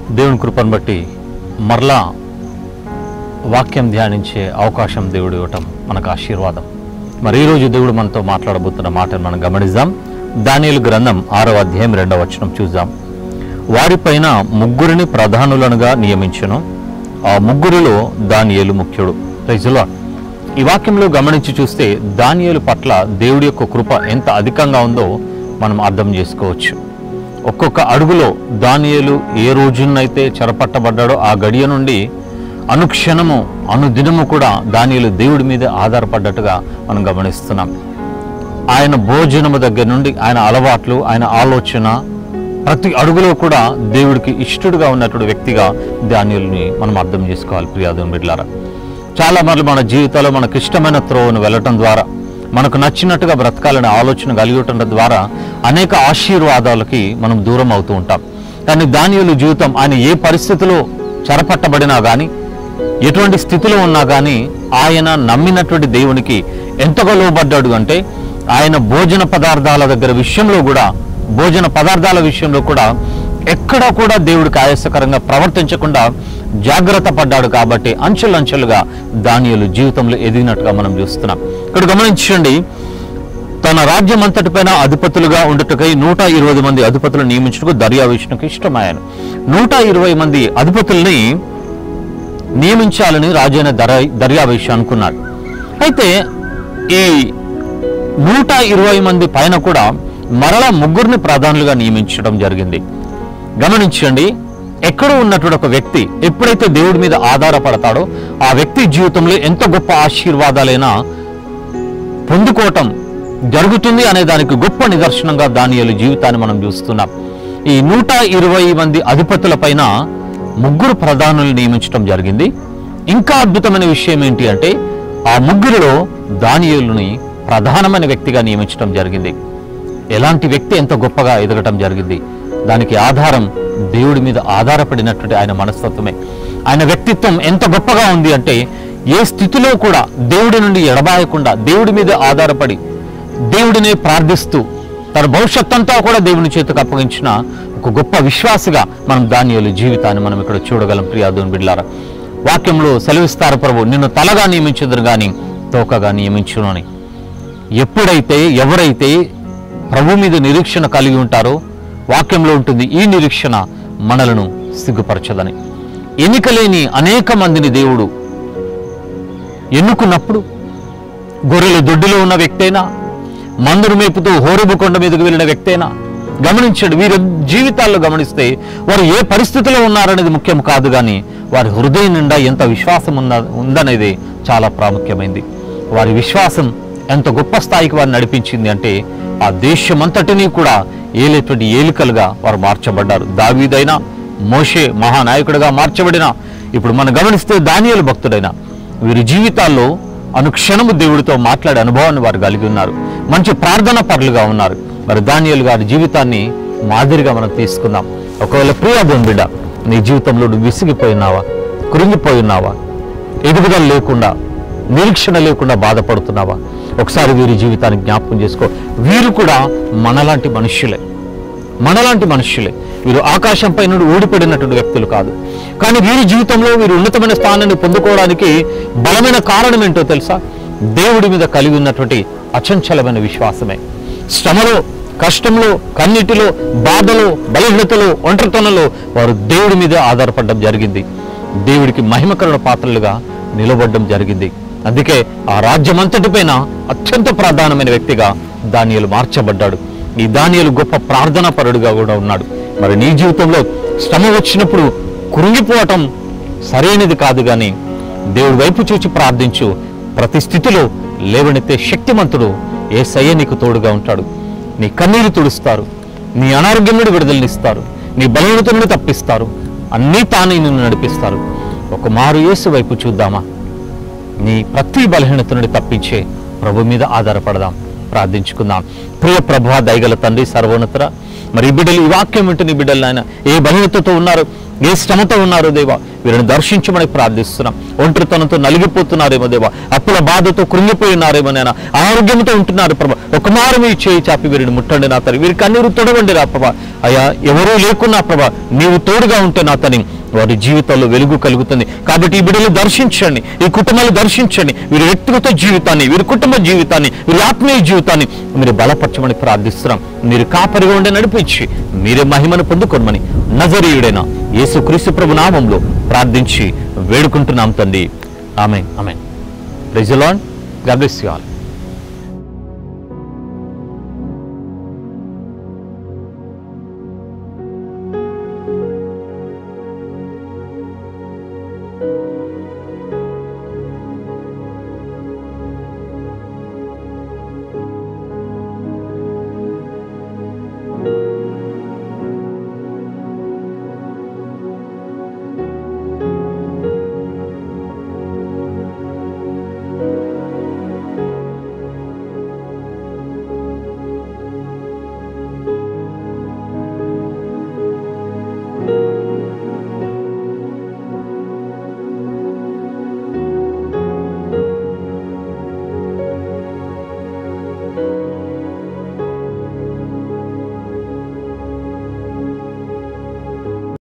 దేవుని కృపను బట్టి మరలా వాక్యం ధ్యానించే అవకాశం దేవుడు ఇవ్వటం మనకు ఆశీర్వాదం మరి ఈరోజు దేవుడు మనతో మాట్లాడబోతున్న మాటను మనం గమనిద్దాం దానియలు గ్రంథం ఆరవ అధ్యాయం రెండవ వచనం చూద్దాం వారిపైన ముగ్గురిని ప్రధానులనుగా నియమించను ఆ ముగ్గురిలో దానియేలు ముఖ్యుడు రైజులా ఈ వాక్యంలో గమనించి చూస్తే దానియేలు పట్ల దేవుడి యొక్క కృప ఎంత అధికంగా ఉందో మనం అర్థం చేసుకోవచ్చు ఒక్కొక్క అడుగులో దానియేలు ఏ రోజునైతే చెరపట్టబడ్డాడో ఆ గడియ నుండి అనుక్షణము అనుదినము కూడా దానియేలు దేవుడి మీద ఆధారపడ్డట్టుగా మనం గమనిస్తున్నాం ఆయన భోజనము దగ్గర నుండి ఆయన అలవాట్లు ఆయన ఆలోచన ప్రతి అడుగులో కూడా దేవుడికి ఇష్టడుగా ఉన్నటువంటి వ్యక్తిగా ధాన్యుల్ని మనం అర్థం చేసుకోవాలి ప్రియాదం బిడ్లారా చాలా మార్లు మన జీవితాల్లో మనకు ఇష్టమైన త్రోవను వెళ్ళటం ద్వారా మనకు నచ్చినట్టుగా బ్రతకాలనే ఆలోచన కలిగి ఉండటం ద్వారా అనేక ఆశీర్వాదాలకి మనం దూరం అవుతూ ఉంటాం కానీ దానియులు జీవితం ఆయన ఏ పరిస్థితిలో చెరపట్టబడినా కానీ ఎటువంటి స్థితిలో ఉన్నా కానీ ఆయన నమ్మినటువంటి దేవునికి ఎంతగా లోబడ్డాడు అంటే ఆయన భోజన పదార్థాల దగ్గర విషయంలో కూడా భోజన పదార్థాల విషయంలో కూడా ఎక్కడా కూడా దేవుడికి ఆయాసకరంగా ప్రవర్తించకుండా జాగ్రత్త పడ్డాడు కాబట్టి అంచెలంచెలుగా దానియులు జీవితంలో ఎదిగినట్టుగా మనం చూస్తున్నాం ఇక్కడ గమనించండి తన రాజ్యం అంతటిపైన అధిపతులుగా ఉండుటకై నూట ఇరవై మంది అధిపతులు నియమించుటకు దర్యావేషణకు ఇష్టమాయను నూట ఇరవై మంది అధిపతుల్ని నియమించాలని రాజైన దర దర్యావేష అనుకున్నాడు అయితే ఈ నూట ఇరవై మంది పైన కూడా మరలా ముగ్గురిని ప్రధానులుగా నియమించడం జరిగింది గమనించండి ఎక్కడో ఉన్నటువంటి ఒక వ్యక్తి ఎప్పుడైతే దేవుడి మీద ఆధారపడతాడో ఆ వ్యక్తి జీవితంలో ఎంత గొప్ప ఆశీర్వాదాలైనా పొందుకోవటం జరుగుతుంది అనే దానికి గొప్ప నిదర్శనంగా దానియలు జీవితాన్ని మనం చూస్తున్నాం ఈ నూట ఇరవై మంది అధిపతుల పైన ముగ్గురు ప్రధానులు నియమించడం జరిగింది ఇంకా అద్భుతమైన విషయం ఏంటి అంటే ఆ ముగ్గురిలో దానియేలుని ప్రధానమైన వ్యక్తిగా నియమించడం జరిగింది ఎలాంటి వ్యక్తి ఎంత గొప్పగా ఎదగటం జరిగింది దానికి ఆధారం దేవుడి మీద ఆధారపడినటువంటి ఆయన మనస్తత్వమే ఆయన వ్యక్తిత్వం ఎంత గొప్పగా ఉంది అంటే ఏ స్థితిలో కూడా దేవుడి నుండి ఎడబాయకుండా దేవుడి మీద ఆధారపడి దేవుడినే ప్రార్థిస్తూ తన భవిష్యత్ అంతా కూడా దేవుని చేతికి అప్పగించిన ఒక గొప్ప విశ్వాసిగా మనం దానియలు జీవితాన్ని మనం ఇక్కడ చూడగలం ప్రియాదుని బిడ్లారా వాక్యంలో సెలవిస్తారు ప్రభు నిన్ను తలగా నియమించదురు కానీ తోకగా నియమించును అని ఎప్పుడైతే ఎవరైతే ప్రభు మీద నిరీక్షణ కలిగి ఉంటారో వాక్యంలో ఉంటుంది ఈ నిరీక్షణ మనలను సిగ్గుపరచదని ఎన్నికలేని అనేక మందిని దేవుడు ఎన్నుకున్నప్పుడు గొర్రెల దొడ్డిలో ఉన్న వ్యక్తైనా మందును మేపుతూ హోరుబు కొండ మీదకు వెళ్ళిన వ్యక్తైనా గమనించండి వీరి జీవితాల్లో గమనిస్తే వారు ఏ పరిస్థితిలో ఉన్నారనేది ముఖ్యం కాదు కానీ వారి హృదయం నిండా ఎంత విశ్వాసం ఉన్న ఉందనేది చాలా ప్రాముఖ్యమైంది వారి విశ్వాసం ఎంత గొప్ప స్థాయికి వారిని నడిపించింది అంటే ఆ దేశమంతటినీ కూడా ఏలేటువంటి ఏలికలుగా వారు మార్చబడ్డారు దావీదైనా మోషే మహానాయకుడిగా మార్చబడిన ఇప్పుడు మనం గమనిస్తే దానియలు భక్తుడైన వీరి జీవితాల్లో అనుక్షణము దేవుడితో మాట్లాడే అనుభవాన్ని వారు కలిగి ఉన్నారు మంచి ప్రార్థన పరులుగా ఉన్నారు మరి దానియలు గారి జీవితాన్ని మాదిరిగా మనం తీసుకుందాం ఒకవేళ ప్రియాదం బిడ్డ నీ జీవితంలో నువ్వు విసిగిపోయినావా కృంగిపోయినావా ఎదుగుదల లేకుండా నిరీక్షణ లేకుండా బాధపడుతున్నావా ఒకసారి వీరి జీవితాన్ని జ్ఞాపకం చేసుకో వీరు కూడా మనలాంటి మనుష్యులే మనలాంటి మనుష్యులే వీరు ఆకాశంపై నుండి ఊడిపడినటువంటి వ్యక్తులు కాదు కానీ వీరి జీవితంలో వీరు ఉన్నతమైన స్థానాన్ని పొందుకోవడానికి బలమైన కారణం ఏంటో తెలుసా దేవుడి మీద కలిగి ఉన్నటువంటి అచంచలమైన విశ్వాసమే శ్రమలో కష్టంలో కన్నిటిలో బాధలో బలహీనతలో ఒంటరితనంలో వారు దేవుడి మీద ఆధారపడడం జరిగింది దేవుడికి మహిమకరణ పాత్రలుగా నిలబడడం జరిగింది అందుకే ఆ రాజ్యమంతటిపైన అత్యంత ప్రధానమైన వ్యక్తిగా దానియలు మార్చబడ్డాడు ఈ దానియలు గొప్ప ప్రార్థనా పరుడుగా కూడా ఉన్నాడు మరి నీ జీవితంలో శ్రమ వచ్చినప్పుడు కురింగిపోవటం సరైనది కాదు కానీ దేవుడి వైపు చూచి ప్రార్థించు ప్రతి స్థితిలో లేవనెత్తే శక్తిమంతుడు ఏ సయ్య నీకు తోడుగా ఉంటాడు నీ కన్నీరు తుడుస్తారు నీ అనారోగ్యం నుండి విడుదలనిస్తారు నీ బలహీనత నుండి తప్పిస్తారు అన్నీ తానే నిన్ను నడిపిస్తారు ఒక మారు యేసు వైపు చూద్దామా నీ ప్రతి బలహీనత నుండి తప్పించే ప్రభు మీద ఆధారపడదాం ప్రార్థించుకుందాం ప్రియ ప్రభు దయగల తండ్రి సర్వోన్నతర మరి ఈ బిడ్డలు ఈ వాక్యం వింటున్న ఈ బిడ్డలు నాయన ఏ బలహీనతతో ఉన్నారు ఏ శ్రమతో ఉన్నారో దేవా వీరిని దర్శించమని ప్రార్థిస్తున్నాం ఒంటరితనంతో నలిగిపోతున్నారేమో దేవా అప్పుల బాధతో కృంగిపోయి ఉన్నారేమో నాయన ఆరోగ్యంతో ఉంటున్నారు ప్రభా ఒక మారు మీ చేయి చాపి వీరిని ముట్టండి నా తల్లి వీరికి కన్నీరు తొడవండి రా ప్రభా అయ్యా ఎవరూ లేకున్నా ప్రభా నీవు తోడుగా ఉంటే నా తని వారి జీవితాల్లో వెలుగు కలుగుతుంది కాబట్టి ఈ బిడ్డలు దర్శించండి ఈ కుటుంబాలు దర్శించండి వీరి వ్యక్తిగత జీవితాన్ని వీరి కుటుంబ జీవితాన్ని వీరి ఆత్మీయ జీవితాన్ని మీరు బలపరచమని ప్రార్థిస్తున్నాం మీరు కాపరిగా ఉండి నడిపించి మీరే మహిమను పొందుకోమని నజరీయుడైన యేసుక్రీస్తు ప్రభు నామంలో ప్రార్థించి వేడుకుంటున్నాం తండ్రి ఆమె ఆమె ప్రెజలాన్ గాడ్ బ్లెస్ యు ఆల్